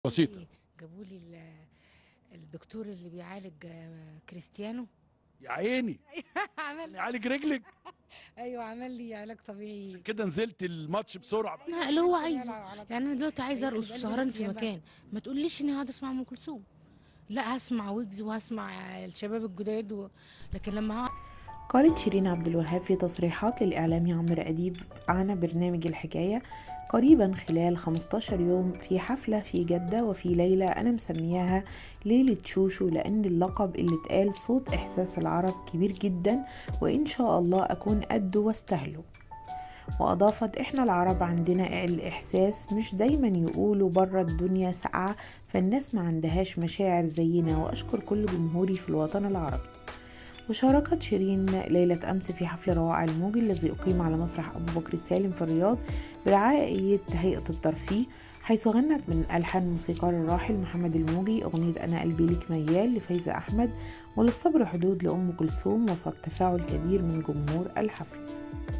بسيطة جابوا لي ال- الدكتور اللي بيعالج آه، كريستيانو يا عيني عمل يعالج رجلك ايوه عمل لي علاج طبيعي كده نزلت الماتش بسرعه أنا اللي هو عايزه يعني انا دلوقتي عايزه ارقص وسهران في مكان ما تقوليش اني هقعد اسمع ام كلثوم لا هسمع ويجز وهسمع الشباب الجداد و... لكن لما هقعد قالت شيرين عبد الوهاب في تصريحات للإعلامي عمرو أديب عن برنامج الحكاية قريبا خلال 15 يوم في حفلة في جدة وفي ليلة أنا مسمياها ليلة شوشو لأن اللقب اللي اتقال صوت إحساس العرب كبير جدا وإن شاء الله أكون قده واستاهله وأضافت إحنا العرب عندنا الإحساس مش دايما يقولوا برا الدنيا ساقعة فالناس ما عندهاش مشاعر زينا وأشكر كل جمهوري في الوطن العربي وشاركت شيرين ليلة أمس في حفل روائع الموج الذي أقيم على مسرح أبو بكر السالم في الرياض برعاية هيئة الترفيه حيث غنت من ألحان موسيقار الراحل محمد الموجي أغنية أنا قلبي لك ميال لفايزة أحمد وللصبر حدود لأم كلثوم وسط تفاعل كبير من جمهور الحفل